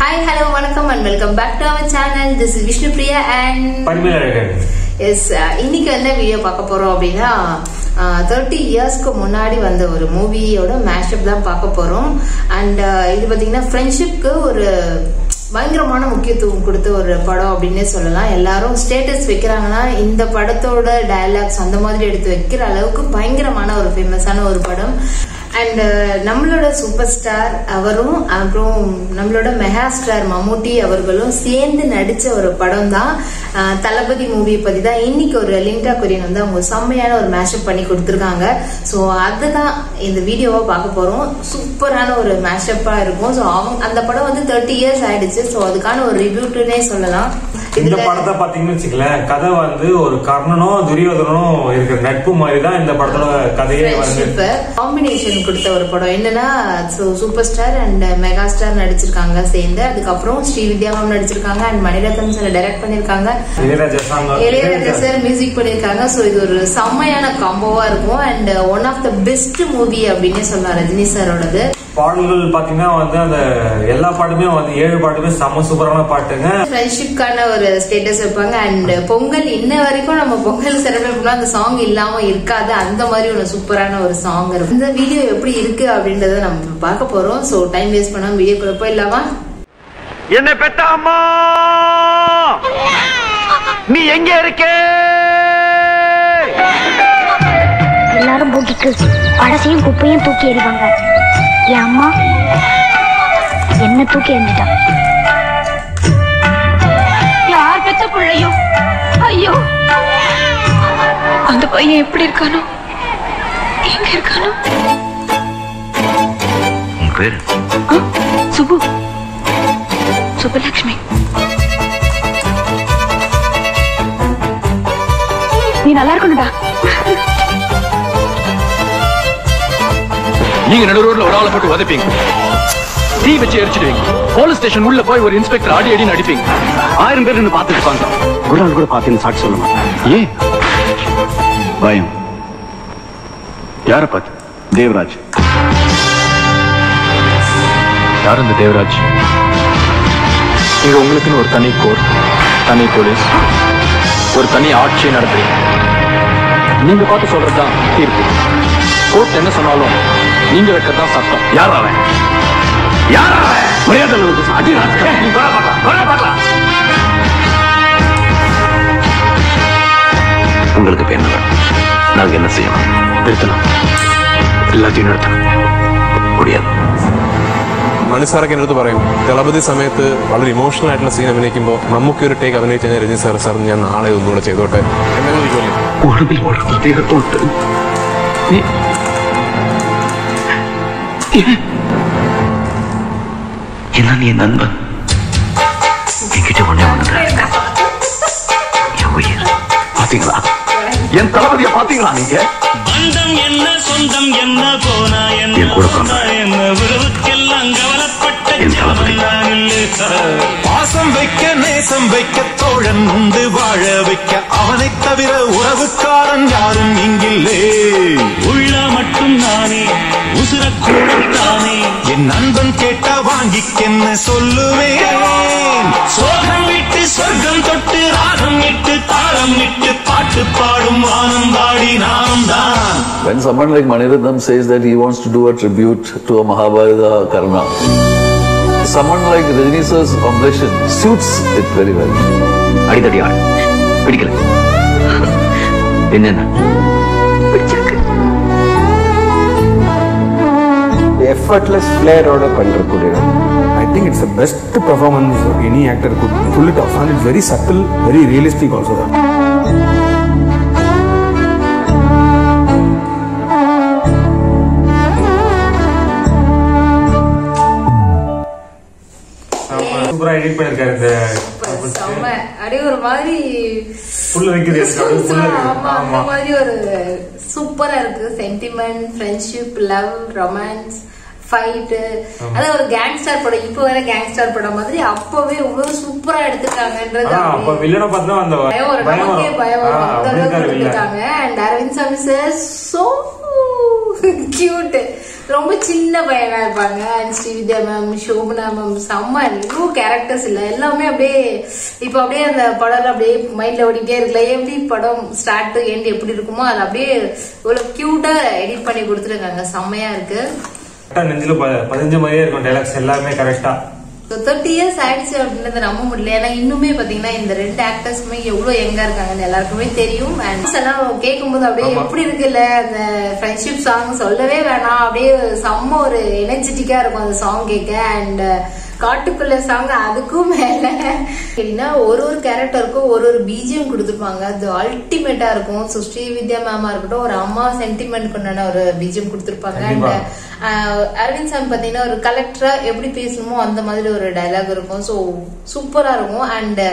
Hi hello வணக்கம் and welcome back to our channel this is Vishnu Priya and Parimel Azhagan yes இன்னைக்கு என்ன video பார்க்க போறோம் அப்படின்னா தேர்ட்டி இயர்ஸ்க்கு முன்னாடி வந்த ஒரு மூவியோட மேஷப் தான் பார்க்க போறோம் அண்ட் இது பார்த்தீங்கன்னா ஃப்ரெண்ட்ஷிப்க்கு ஒரு பயங்கரமான முக்கியத்துவம் கொடுத்த ஒரு படம் அப்படின்னே சொல்லலாம் எல்லாரும் ஸ்டேட்டஸ் வைக்கிறாங்கன்னா இந்த படத்தோட டயலாக்ஸ் அந்த மாதிரி எடுத்து வைக்கிற அளவுக்கு பயங்கரமான ஒரு ஃபேமஸான ஒரு படம் அண்ட் நம்மளோட சூப்பர் ஸ்டார் அவரும் அப்புறம் நம்மளோட மெகா ஸ்டார் மம்முட்டி அவர்களும் சேர்ந்து நடிச்ச ஒரு படம் தான் அஹ், தளபதி மூவியை பத்தி தான் இன்னைக்கு ஒரு லிண்டா கொரியன் வந்து அவங்க செம்மையான ஒரு மேஷப் பண்ணி கொடுத்துருக்காங்க ஸோ அதுதான் இந்த வீடியோவை பார்க்க போறோம் சூப்பரான ஒரு மேஷப்பா இருக்கும் ஸோ அவங்க அந்த படம் வந்து தேர்ட்டி இயர்ஸ் ஆயிடுச்சு ஸோ அதுக்கான ஒரு ரிவ்யூட்டுனே சொல்லலாம் இந்த இதுல படத்தை பாத்தீங்கன்னு வச்சுக்கலேன் கதை வந்து ஒரு கர்ணனும் துரியோதனும் இருக்கிற நட்பு மாதிரி தான் இந்த படத்தோட கதையே வந்து காம்பினேஷன் கொடுத்த ஒரு படம் என்னன்னா super star and mega star நடிச்சிருக்காங்க சேர்ந்து அதுக்கப்புறம் ஸ்ரீ வித்யா மேம் நடிச்சிருக்காங்க அண்ட் மணிரத்னம் சார் டைரக்ட் பண்ணிருக்காங்க Ilaiyaraaja song Ilaiyaraaja sir music பண்ணிருக்காங்க சோ இது ஒரு செம்மையான காம்போவா இருக்கும் and one of the best movie அப்படின்னே சொல்லலாம் ரஜினி சாரோடது பாடல்கள் பாத்தீங்கன்னா வந்து அந்த எல்லா பாட்டுமே வந்து ஏழு பாட்டுமே செம்ம சூப்பரான பாட்டுங்க ஃப்ரெண்ட்ஷிப்கான ஒரு ஸ்டேட்டஸ் வைப்பாங்க அண்ட் பொங்கல் இன்ன வரைக்கும் நம்ம பொங்கல் செலிப்ரேட் பண்ணா அந்த சாங் இல்லாம இருக்காது அந்த மாதிரி ஒரு சூப்பரான ஒரு சாங் இருக்கும் இந்த வீடியோ எப்படி இருக்கு அப்படின்றத நம்ம பார்க்க போறோம் சோ டைம் வேஸ்ட் பண்ணாம வீடியோக்குள்ள போயிடலாமா என்னை பெத்த அம்மா நீ எங்க இருக்கே எல்லாரும் போகிக்கு பழசையும் குப்பையும் தூக்கி எறிவாங்க என் அம்மா என்ன தூக்கி எறிஞ்சிட்டா யார் பெத்த பிள்ளையோ ஐயோ அந்த பையன் எப்படி இருக்கானோ எங்க இருக்கானோ உன் பேரு ஆ, சுபு சுபலட்சுமி நீ நல்லா இருக்கணும்டா நீங்க நடு ரோட்ல ஒரு ஆளை போட்டு உதைப்பீங்க தீ வச்சு எரிச்சிடுவீங்க போலீஸ் ஸ்டேஷன் உள்ள போய் ஒரு இன்ஸ்பெக்டர் அடி அடி நடிப்பீங்க ஆயிரம் பேர் நின்று பார்த்துட்டு இருப்பாங்க ஒரு ஆள் கூட பார்த்தீங்கன்னு சாட்சி சொல்லணும் ஏன் பயம் யார பார்த்து தேவராஜ் யார் இந்த தேவராஜ் இங்க உங்களுக்குன்னு ஒரு தனி கோர் தனி போலீஸ் ஒரு தனி ஆட்சியை நடத்துறீங்க நீங்க பார்த்து சொல்றதுதான் தீர்ப்பு கோர்ட் என்ன சொன்னாலும் நீங்க வைக்கத்தான் சட்டம் யார் அவன் யார் அவன் மரியாதை இல்லாத அடி ராஸ்கல். நீ கொலை பார்க்கலாம் கொலை பார்க்கலாம் உங்களுக்கு இப்ப என்ன வேணும் நாங்க என்ன செய்யணும் நிறுத்தணும் எல்லாத்தையும் நிறுத்தணும் முடியாது മനുസാറൊക്കെ എൻ്റെ അടുത്ത് പറയും ദളപതി സമയത്ത് വളരെ ഇമോഷണൽ ആയിട്ടുള്ള സീൻ അഭിനയിക്കുമ്പോൾ നമുക്ക് ഒരു ടേക്ക് അഭിനയിച്ച് കഴിഞ്ഞാൽ രജനി സാർ സാർ ഞാൻ നാളെ ഒന്നുകൂടെ ചെയ്തോട്ടെ എന്നെ ചോദിക്കുമല്ലോ ഉടമ്പിൽ ഒരു പ്രത്യേകത്തുണ്ട് നീ என்ன நீ என் நண்பன் என்கிட்ட ஒண்ணே ஒண்ணுதான் இருக்கு என் உயிர் பாத்தீங்களா என் தளபதிய பாத்தீங்களா நீங்க பந்தம் என்ன சொந்தம் என்ன போனா என்ன என் கூட வந்தா பிறந்தவன். என்ன உறவுக்கெல்லாம் கவலைப்பட்ட என் தளபதி. நான் இல்லை சார். பாசம் வைக்க நேசம் வைக்க தோழன் உண்டு வாழ வைக்க அவனைத் தவிர உறவுக்காரன் யாரும் இங்கில்லே உள்ள மட்டும் நானே உசுரக்கூடத்தானே என் நண்பன் கேட்டா வாங்கிக்கென்ன சொல்லுவேன் சோகம் விட்டு சொர்க்கம் தொட்டு ராகம் இட்டு தாளம் இட்டு பாட்டு பாடும் வானம் பாடி நானும் தான் When someone like Maniratnam says that he wants to do a tribute to a Mahabharata Karna, someone like Rajini sir's oblation suits it very well. அடிதடி ஆள் பிடிக்கல என்னென்ன எஃபர்ட்லெஸ் ஃபிளேரோட பண்றக்கூடிய I think it's the best performance any actor could pull it off and it's very subtle very realistic also தான் சூப்பரா edit பண்ணிருக்காரு இந்த செம்ம அப்படியே ஒரு மாதிரி புல்லு வைக்குது எனக்கு அப்படியே புல்லு வைக்குது. ஆமா அந்த ஆமா. மாதிரி ஒரு சூப்பரா இருக்கு sentiment friendship love romance fight அதான் ஒரு கேங்ஸ்டர் படம் இப்போ வர கேங்ஸ்டர் படம் மாதிரி அப்பவே இவ்வளவு சூப்பரா எடுத்திருக்காங்கன்றது ஆனா, அப்ப அப்படியே வில்லனை பார்த்தா அந்த பயம் வரும் பயம் நமக்கே வரும் பயம் ஆ, வரும் அந்த அப்படி அளவுக்கு இருக்காரு வில்லன் எடுத்திருக்காங்க அண்ட் அரவிந்த் சாமி சார் சோ கியூட் ரொம்ப சின்ன பையனா இருப்பாங்க and Srividya ma'am Shobana ma'am செம்ம நியூ கேரக்டர்ஸ் இல்ல எல்லாமே அப்படியே இப்போ அப்படியே அந்த படம் அப்படியே மைண்ட்ல ஓடிட்டே இருக்குல்ல எப்படி படம் ஸ்டார்ட் டு எண்ட் எப்படி இருக்குமோ அது அப்படியே இவ்வளவு கியூட்டா எடிட் பண்ணி கொடுத்துருக்காங்க செம்மையா இருக்கு கரெக்டா நெஞ்சில ப- பதிஞ்ச மாதிரியே இருக்கும் டைலாக்ஸ் எல்லாமே கரெக்டா தேர்ட்டி இயர்ஸ் ஆயிடுச்சு அப்படின்றத நம்ப முடியல ஏன்னா இன்னுமே பாத்தீங்கன்னா இந்த ரெண்டு ஆக்டர்ஸுமே எவ்வளவு எங்கா இருக்காங்கன்னு எல்லாருக்குமே தெரியும் அண்ட் எல்லாம் கேட்கும்போது அப்படியே ஆமா. எப்படி இருக்குல்ல அந்த ஃப்ரெண்ட்ஷிப் சாங் சொல்லவே வேணாம் அப்படியே செம்ம ஒரு எனர்ஜெட்டிக்கா இருக்கும் அந்த சாங் கேட்க அண்ட் காட்டுக்குள்ள சாங் அதுக்கும் மேல எப்படின்னா ஒரு ஒரு கேரக்டருக்கும் ஒரு ஒரு பிஜிஎம் கொடுத்துருப்பாங்க அது அல்டிமேட்டா இருக்கும் ஸோ ஸ்ரீவித்யா மேமா இருக்கட்டும் ஒரு அம்மா சென்டிமெண்ட் கொண்டான ஒரு பிஜிஎம் கொடுத்துருப்பாங்க அண்ட் கண்டிப்பா. ஆஹ் அரவிந்த் சாமி பாத்தீங்கன்னா ஒரு கலெக்டரா எப்படி பேசணுமோ அந்த மாதிரி ஒரு டயலாக் இருக்கும் ஸோ சூப்பரா இருக்கும் அண்ட்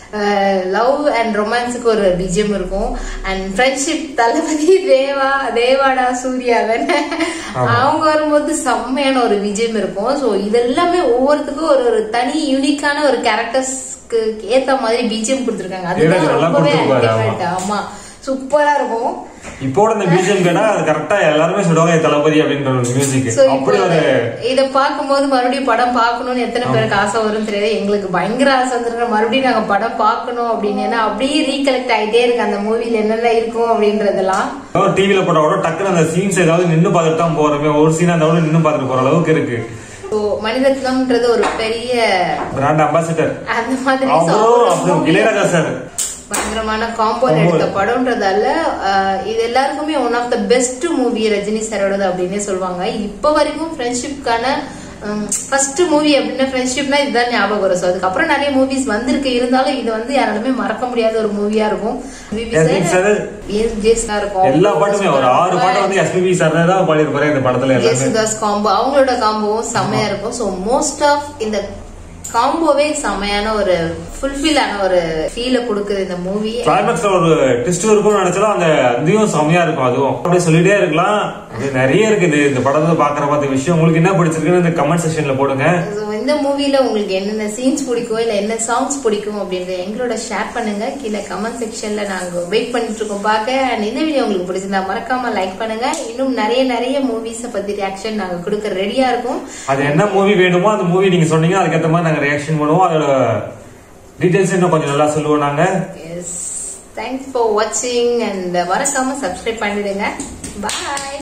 லவ் அண்ட் ரொமான்ஸுக்கு ஒரு பிஜிஎம் இருக்கும் அண்ட் ஃப்ரெண்ட்ஷிப் தளபதி தேவா தேவாடா சூர்யாவன் அவங்க வரும்போது செம்மையான ஒரு விஜயம் இருக்கும் ஸோ இது எல்லாமே ஒவ்வொருத்துக்கும் ஒரு ஒரு தனி யூனிக்கான ஒரு கேரக்டர்ஸ்க்கு ஏத்த மாதிரி பிஜிஎம் கொடுத்துருக்காங்க அதுதான் இளையராஜா நல்லா ரொம்பவே கொடுத்திருப்பாரு, ஆமா. ultimate. ஆமா சூப்பரா இருக்கும் இப்போட இந்த மியூசியம் கேட்டா அது கரெக்டா எல்லாருமே சொல்லுவாங்க இது தளபதி அப்படின்ற ஒரு மியூசிக் So, அப்படி இப்போ ஒரு இத பார்க்கும்போது மறுபடியும் படம் பார்க்கணும்னு எத்தனை பேருக்கு ஆசை வரும் தெரியாது எங்களுக்கு பயங்கர ஆசை வந்துருக்கு மறுபடியும் நாங்க படம் பார்க்கணும் அப்படின்னு ஏன்னா அப்படியே ரீகலெக்ட் ஆயிட்டே இருக்கு அந்த மூவில என்னென்ன இருக்கும் அப்படின்றதெல்லாம் டிவில போட்டா கூட டக்குனு அந்த சீன்ஸ் ஏதாவது நின்னு பார்த்துட்டு தான் போறோமே ஒரு சீன் அந்த நின்னு பார்த்துட்டு போற அளவுக்கு இருக்கு ஸோ மனிதத்வம்ன்றது ஒரு பெரிய பிராண்ட் அம்பாசிடர் அந்த மாதிரி so அவ்வளோ அவரோட அப்படி movie இளையராஜா சார் பயங்கரமான காம்போல Combo. எடுத்த படம்ன்றதால ஆஹ், இது எல்லாருக்குமே one of the best movie Rajini சாரோடது அப்படின்னே சொல்லுவாங்க இப்ப வரைக்கும் ஃப்ரெண்ட்ஷிப்கான ஃபர்ஸ்ட் மூவி அப்படின்னா ஃப்ரெண்ட்ஷிப்னா இதுதான் ஞாபகம் வரும் ஸோ அதுக்கப்புறம் நிறைய மூவிஸ் வந்திருக்கு இருந்தாலும் இது வந்து யாராலுமே மறக்க முடியாத ஒரு மூவியா இருக்கும் ரஜினி sir ஜேசா இருக்கும் எல்லா பாட்டுமே ஒரு ஆறு பாட்டு வந்து எஸ்பிபி சார் தான் பாடியிருப்பாரு இந்த படத்துல எல்லாமே ஜேசுதாஸ் காம்போ அவங்களோட காம்போவும் செம்மையா இருக்கும் ஸோ மோஸ்ட் ஆஃப் இந்த காம்போவே செம்மையான ஒரு ஃபுல்ஃபில் ஆன ஒரு ஃபீலை கொடுக்குது இந்த மூவி கிளைமேக்ஸ்ல ஒரு ட்விஸ்ட் இருக்கும்னு நினைச்சாலும் அந்த அதையும் செமையா இருக்கும் அதுவும் அப்படியே சொல்லிட்டே இருக்கலாம் இது நிறைய இருக்குது இந்த படத்தை பாக்குற பார்த்த விஷயம் உங்களுக்கு என்ன பிடிச்சிருக்குன்னு இந்த கமெண்ட் செக்ஷன்ல போடுங்க So, இந்த மூவில உங்களுக்கு என்னென்ன சீன்ஸ் பிடிக்கும் இல்ல என்ன சாங்ஸ் பிடிக்கும் அப்படின்றத எங்களோட ஷேர் பண்ணுங்க கீழே கமெண்ட் செக்ஷன்ல நாங்க வெயிட் பண்ணிட்டு இருக்கோம் பார்க்க அண்ட் இந்த வீடியோ உங்களுக்கு பிடிச்சிருந்தா மறக்காம லைக் பண்ணுங்க இன்னும் நிறைய நிறைய மூவிஸ பத்தி ரியாக்ஷன் நாங்க கொடுக்க ரெடியா இருக்கோம் அது என்ன மூவி வேணுமோ அந்த மூவி நீங்க சொன்னீங்க அதுக்கேற்ற மாதிரி நாங்க ரியாக்ஷன் பண்ணுவோம் அதோட டீடைல்ஸ் இன்னும் கொஞ்சம் நல்லா சொல்லுவோம் நாங்க எஸ் தேங்க்ஸ் ஃபார் வாட்சிங் அண்ட் மறக்காம சப்ஸ்கிரைப் பண்ணிடுங்க பாய்